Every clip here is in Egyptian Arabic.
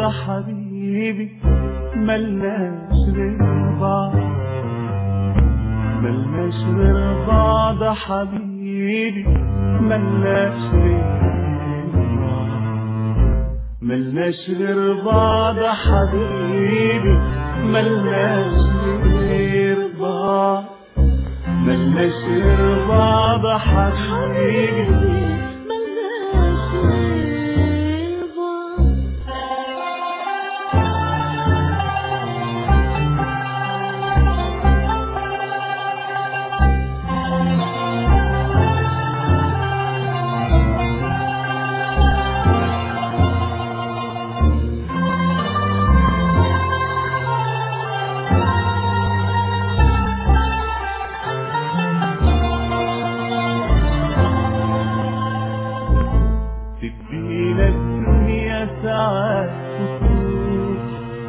بعض حبيبي ملناش غير بعض ملناش غير بعض حبيبي ملناش غير بعض ملناش غير بعض حبيبي ملناش غير بعض ملناش غير بعض حبيبي ملناش غير بعض تدينا الدنيا ساعات وتروح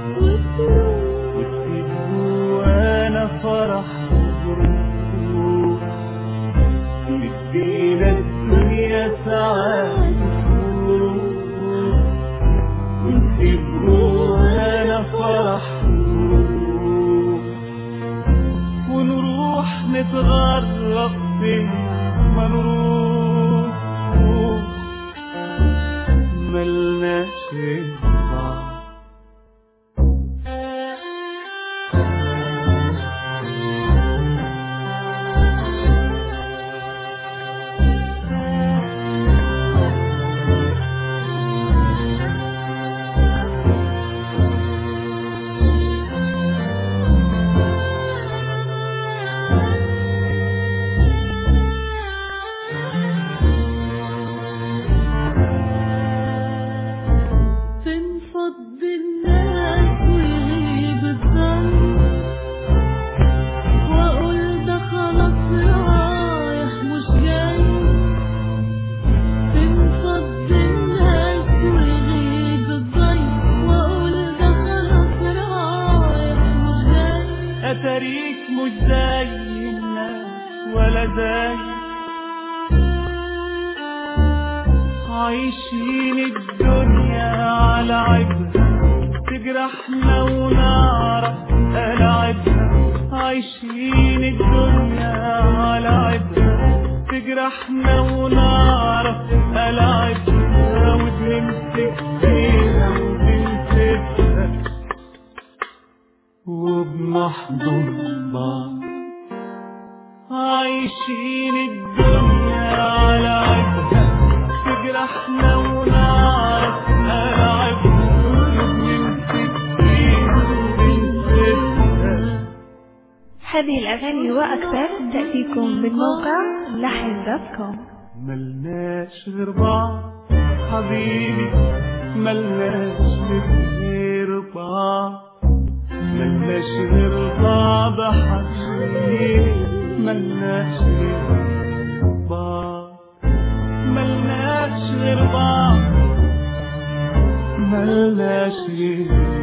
وتسيب جوانا فرح وجروح تدينا الدنيا ساعات وتروح وتسيب جوانا فرح وجروح ونروح نتغرب فين ما نروح ملناش غير بعض تنفض الناس ويغيب الظل واقول ده خلاص رايح مش جاي تنفض الناس ويغيب الظل واقول ده خلاص رايح مش جاي أتاريك مش زي الناس ولا زي عايشين الدنيا على عبها تجرحنا ونعرف ألعبها عايشين الدنيا على عبها تجرحنا ونعرف ألعبها وبنمسك فيها وبنسيبها وبنحضن بعض عايشين الدنيا على عبها تجرحنا ونعرف ألعبها وبنمسك فيها وبنسيبها هذه الأغاني وأكثر تأتيكم من موقع لحن دوت كوم ملناش غير بعض حبيبي ملناش غير بعض ملناش غير بعض حبيبي ملناش غير بعض ملناش غير بعض ملناش غير